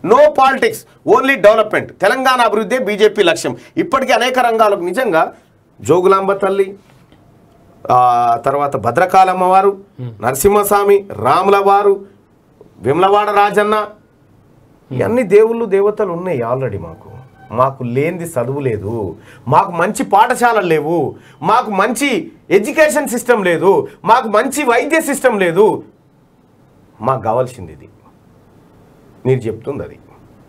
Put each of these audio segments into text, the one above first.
No politics only development Telangana అభివృద్ధి BJP లక్ష్యం ఇప్పటికీ అనేక రంగాలకు నిజంగా జోగులాంబ తల్లి ఆ, తర్వాత భద్రకాళమ్మ వారు నరసింహస్వామి రాముల వారు విమలవాడ రాజన్న ఇవన్నీ దేవుళ్ళు దేవతలు ఉన్నాయి ఆల్రెడీ మాకు మాకు లేనిది చదువు లేదు మాకు మంచి పాఠశాలలు లేవు మాకు మంచి ఎడ్యుకేషన్ సిస్టమ్ లేదు మాకు మంచి వైద్య సిస్టమ్ లేదు మాకు కావాల్సింది ఇది మీరు చెప్తుంది అది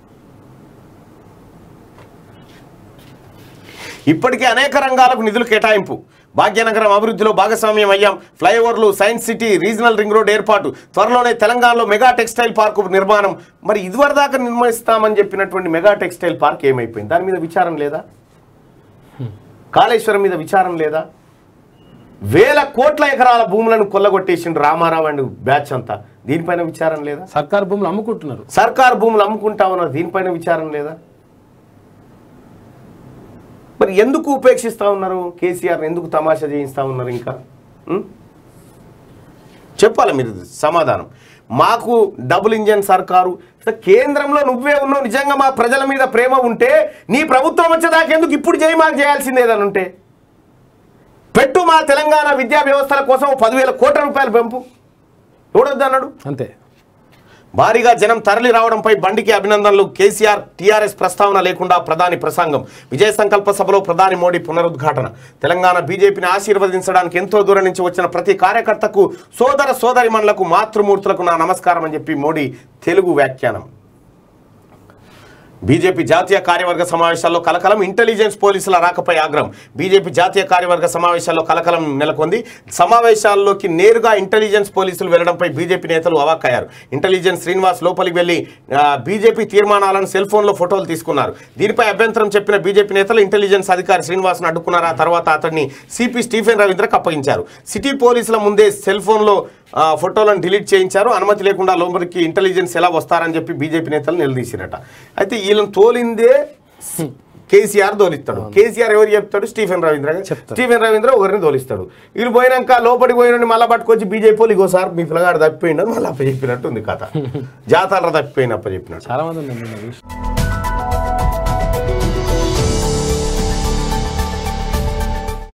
ఇప్పటికే అనేక రంగాలకు నిధులు కేటాయింపు భాగ్యనగరం అభివృద్ధిలో భాగస్వామ్యం అయ్యాం ఫ్లైఓవర్లు science city regional ring road ఏర్పాటు త్వరలోనే తెలంగాణలో మెగా టెక్స్టైల్ పార్కు నిర్మాణం మరి ఇదివరదాకా నిర్మిస్తామని చెప్పినటువంటి మెగా టెక్స్టైల్ పార్క్ ఏమైపోయింది దాని మీద విచారం లేదా కాళేశ్వరం మీద విచారం లేదా వేల కోట్ల ఎకరాల భూములను కొల్లగొట్టేసిండు రామారావు అండ్ బ్యాచ్ అంతా దీనిపైన విచారం లేదా సర్కార్ భూములు అమ్ముకుంటున్నారు సర్కార్ భూములు అమ్ముకుంటా ఉన్నారు దీనిపైన విచారం లేదా మరి ఎందుకు ఉపేక్షిస్తా ఉన్నారు కేసీఆర్ ఎందుకు తమాషా చేయిస్తా ఉన్నారు ఇంకా ఉం? చెప్పాలి మీరు సమాధానం మాకు డబుల్ ఇంజన్ సర్కారు అసలు కేంద్రంలో నువ్వే ఉన్నావు నిజంగా మా ప్రజల మీద ప్రేమ ఉంటే నీ ప్రభుత్వం వచ్చేదాకెందుకు ఇప్పుడు చేయి మాకు చేయాల్సింది ఏదని ఉంటే పెట్టు మా తెలంగాణ విద్యా వ్యవస్థల కోసం పదివేల కోట్ల రూపాయలు పెంపు ఎవడొద్దు అన్నాడు అంతే భారీగా జనం తరలి రావడంపై బండికి అభినందనలు కేసీఆర్ టీఆర్ఎస్ ప్రస్తావన లేకుండా ప్రధాని ప్రసంగం విజయ సంకల్ప సభలో ప్రధాని మోడీ పునరుద్ఘాటన తెలంగాణ బీజేపీని ఆశీర్వదించడానికి ఎంతో దూరం నుంచి వచ్చిన ప్రతి కార్యకర్తకు సోదర సోదరిమణులకు మాతృమూర్తులకు నా నమస్కారం అని చెప్పి మోడీ తెలుగు వ్యాఖ్యానం బీజేపీ జాతీయ కార్యవర్గ సమావేశాల్లో కలకలం ఇంటెలిజెన్స్ పోలీసుల రాకపై ఆగ్రహం బీజేపీ జాతీయ కార్యవర్గ సమావేశాల్లో కలకలం నెలకొంది సమావేశాల్లోకి నేరుగా ఇంటెలిజెన్స్ పోలీసులు వెళ్లడంపై బీజేపీ నేతలు అవాక్కయ్యారు ఇంటెలిజెన్స్ శ్రీనివాస్ లోపలికి వెళ్లి ఆ, బీజేపీ తీర్మానాలను సెల్ ఫోన్లో ఫోటోలు తీసుకున్నారు దీనిపై అభ్యంతరం చెప్పిన బీజేపీ నేతలు ఇంటెలిజెన్స్ అధికారి శ్రీనివాస్ను అడ్డుకున్నారు ఆ తర్వాత అతన్ని సిపి స్టీఫెన్ రవీంద్రకు అప్పగించారు సిటీ పోలీసుల ముందే సెల్ ఫోన్లో ఆ, ఫోటోలను డిలీట్ చేయించారు అనుమతి లేకుండా లోపలికి ఇంటెలిజెన్స్ ఎలా వస్తారని చెప్పి బీజేపీ నేతలు నిలదీసిరట అయితే వీళ్ళని తోలిందే కేసీఆర్ తోలిస్తాడు కేసీఆర్ ఎవరు చెప్తాడు స్టీఫెన్ రవీంద్ర గారు. చెప్తాడు. స్టీఫెన్ రవీంద్ర ఒకరిని తోలిస్తాడు వీళ్ళు పోయినాక లోపలికి పోయిన మళ్ళీ పట్టుకొచ్చి బీజేపీ వాళ్ళు ఇగోసారి మీ పిల్లగాడు తప్పిపోయిండు అని మళ్ళీ అప్పచెప్పినట్టు ఉంది కథ జాతర తప్పిపోయిన అప్పచెప్పినట్టు చాలా మంది ఉన్నారు నిన్న చూసి.